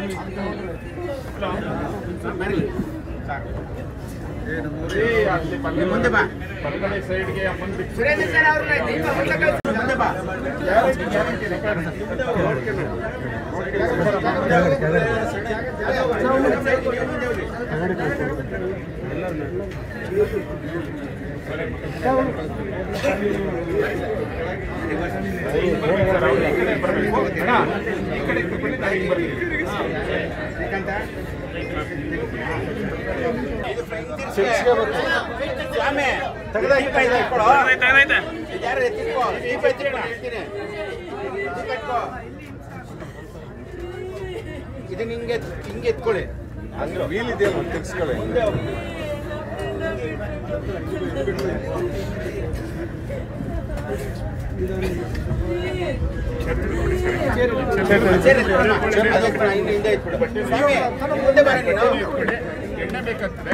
ಮುಂದೆ ಬಾ ಬಲಗಡೆ ಸೈಡ್ಗೆ ಮುಂದೆ ಸುರೇಂದ್ರ ಸರ್ ಅವ್ರನ್ನ ದೀಪ ಮುಂದೆ ಕಳ್ಸಿ. ಮುಂದೆ ಬಾ ಗ್ಯಾರಂಟಿ ಗ್ಯಾರಂಟಿ ರೆಕಾರ್ಡ್ ಸ್ವಾಮಿ ತೆಗೆದ ದೀಪ ಇದೆ ಇಟ್ಕೊಡು. ಯಾರು ಎತ್ತಿಟ್ಕೋ ದೀಪ ಎತ್ತಿಟ್ಕೊ ಇಡ್ತೀನಿ. ದೀಪ ಇಟ್ಕೋ. ಇದನ್ನ ಹಿಂಗೆ ಹಿಂಗೆ ಎತ್ಕೊಳ್ಳಿ ಅಂದ್ರೆ ವೀಲ್ ಇದೆಯಲ್ಲ ತೆಗ್ಸ್ಕೊಳ್ಳಿ ಮುಂದೆ ಹೋಗಿ. ಸೇರಿ ಎತ್ಕೊಳ್ಳೋಣ. ಅದು ಎತ್ಕೊಳ್ಳೋಣ, ಹಿಂದೆ ಹಿಂದೆ ಎತ್ಬಿಡು. ಸ್ವಾಮಿ ಮುಂದೆ ಬರ ನೀನು ಎಣ್ಣೆ ಬೇಕಾಗ್ತದೆ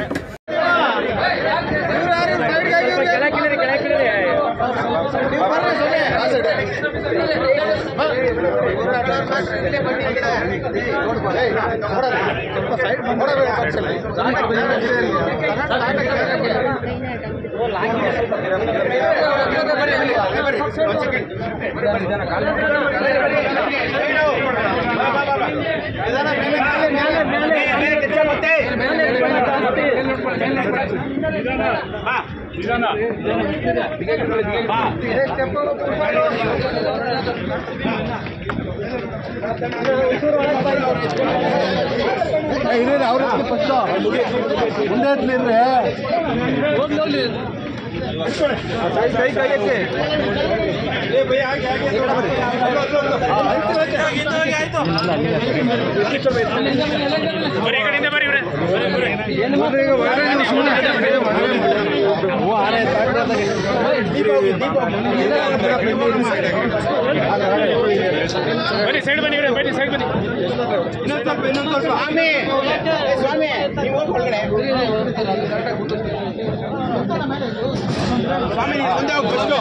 ಸ್ವಾಮಿ ಏ, ಸ್ವಾಮಿ ನೀವು ಹೋಗಿ ಒಳಗಡೆ ಸ್ವಾಮಿ ನೀವು ಮುಂದೆ ಹೋಗಿ ಫಸ್ಟು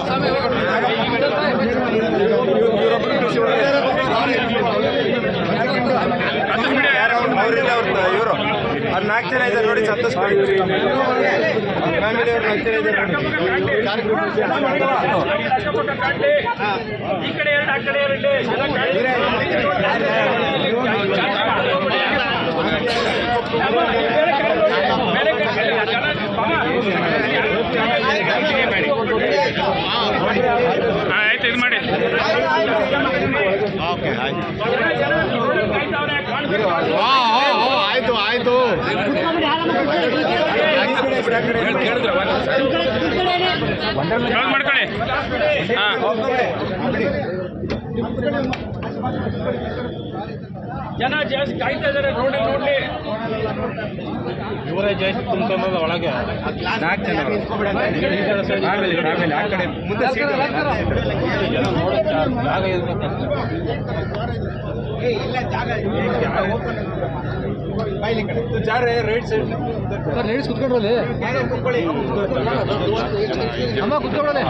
ಅವರಿಂದ ಅವ್ರ ಇವರು ಅವ್ರು ನಾಲ್ಕು ಜನ ಇದ್ದಾರೆ ನೋಡಿ ಸಂತೋಷ್ ಫ್ಯಾಮಿಲಿ ಅವ್ರು ನಾಲ್ಕು ಜನ ಆಯ್ತು ಇದು ಮಾಡಿ ಆಯ್ತು ಆಯ್ತು ಕ್ಲೋಸ್ ಮಾಡ್ಕೊಳ್ಳಿ ಹಾಂ ಜನ ಜಾಸ್ತಿ ಕಾಯ್ತಾ ಇದ್ದಾರೆ ರೋಡಲ್ಲಿ ನೋಡ್ಲಿ ಇವರೇ ಜಾಸ್ತಿ ತುಂಬ್ಕೊಂಡದ ಒಳಗೆ ನಾಲ್ಕು ಜನ ಫ್ಯಾಮಿಲಿ ಫ್ಯಾಮಿಲಿ ಆ ಕಡೆ ಮುಂದೆ seat ಇದೆ. ಜನ ನೋಡಕ್ಕೆ ಜಾಗ ಇರ್ಬೇಕಂತ ಏ, ಇಲ್ಲ ಜಾಗ ಬಾಯ್ಲಿ ಕಡೆ ಜಾರ ರೈಟ್ ಸೈಡ್ ಲೇಡೀಸ್ ಕುತ್ಕೊಂಡ್ರಲ್ಲಿ ಯಾರೇ ಕೂತ್ಕೊಳ್ಳಿ ಅಮ್ಮ ಕುತ್ಕೊಳ್ಳೋದೆ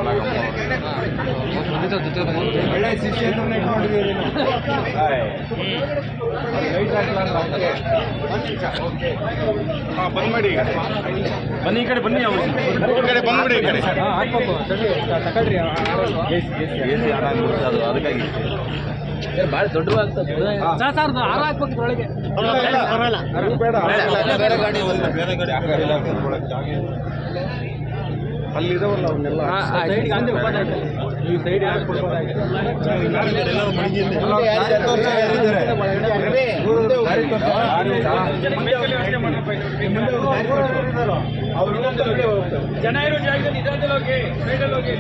ಒಳ್ಳೆ ಶಿಷ್ಯರನ್ನ ಇಟ್ಕೊಂಡಿದ್ದೀರಿ ಬಂದ್ ಮಾಡಿ ಈಗ ಬನ್ನಿ ಈ ಕಡೆ ಬನ್ನಿ ಅವ್ರು ಈ ಕಡೆ ಬಂದ್ಬಿಡಿ ಈ ಕಡೆ ಹಾಕ್ಬೇಕು ತಗೊಳ್ರಿ ಎಸಿ ಆರಾಮಿರುತ್ತೆ ಅದು ಅದಕ್ಕಾಗಿ ಭಾಳ ದೊಡ್ಡ ಆಗ್ತದೆ ಸರ್ ಸರ್ ಹಾರ ಹಾಕ್ಬೇಕು ಒಳಗೆ ಬೇಡ ಬೇರೆ ಗಾಡಿ ಒಂದು ಬೇರೆ ಗಾಡಿ ಹಾಕಿಲ್ಲ ಕುತ್ಕೊಳ್ಳೋಕೆ ಜಾಗ ಇಲ್ಲ. ಅಲ್ಲಿ ಇದಾವಲ್ಲ ಅವನ್ನೆಲ್ಲ ಈ ಸೈಡ್ ಯಾಕೆ ಕೊಡ್ಬೋದಾಗಿದೆ ಎಲ್ಲರೂ ಮಡಗಿಯಲ್ಲಿ ರವಿ, ಮುಂದೆ ಹೋಗಿ. ಜನ ಇರೋ ಜಾಗದಲ್ಲಿ ಇದ್ರಲ್ಲಿ ಹೋಗಿ ಸೈಡಲ್ಲಿ ಹೋಗಿ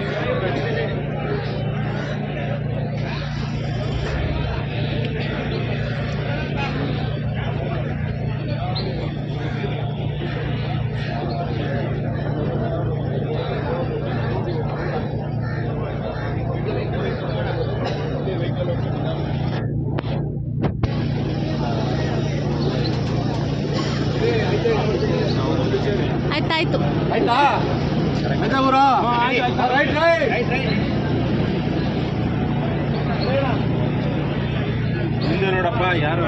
ಆಯ್ತಾಯ್ತು ಆಯ್ತಾ ಆಯ್ತಾ ಗುರು ರೈಟ್ ರೈಟ್ ಹಿಂದೆ ಇದೆ ನೋಡಪ್ಪ ಯಾರು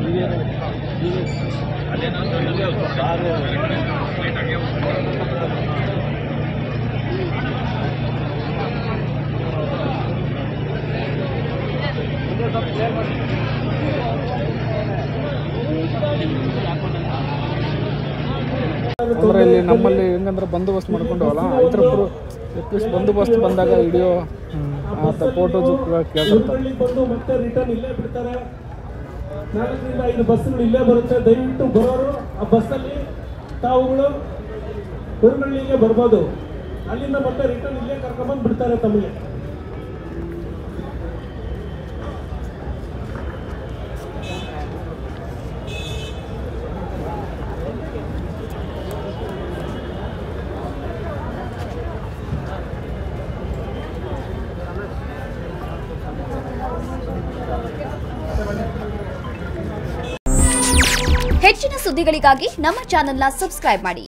ಅಂದ್ರೆ ಇಲ್ಲಿ ನಮ್ಮಲ್ಲಿ ಹೆಂಗಂದ್ರೆ ಬಂದೋಬಸ್ತ್ ಮಾಡ್ಕೊಂಡವಲ್ಲ ಇದ್ರ ಪುರು ಅಟ್ಲೀಸ್ಟ್ ಬಂದೋಬಸ್ತ್ ಬಂದಾಗ ವಿಡಿಯೋ ಅಥವಾ ಫೋಟೋಸ್ ಕೇಳ್ತಾರೆ ಊರುಗಳಿಗೆ ಬಂದು ಮತ್ತೆ ರಿಟರ್ನ್ ಇಲ್ಲೇ ಬಿಡ್ತಾರೆ ನಾಲ್ಕರಿಂದ ಐದು ಬಸ್ಗಳು ಇಲ್ಲೇ ಬರುತ್ತೆ ದಯವಿಟ್ಟು ಬರೋರು ಆ ಬಸ್ಸಲ್ಲಿ ತಾವುಗಳು ಊರುಗಳಿಗೆ ಬರ್ಬೋದು ಅಲ್ಲಿಂದ ಮತ್ತೆ ರಿಟರ್ನ್ ಇಲ್ಲೇ ಕರ್ಕೊಂಬಂದು ಬಿಡ್ತಾರೆ ತಮಗೆ ಹೆಚ್ಚಿನ ಸುದ್ದಿಗಳಿಗಾಗಿ ನಮ್ಮ ಚಾನೆಲ್ನ ಸಬ್ಸ್ಕ್ರೈಬ್ ಮಾಡಿ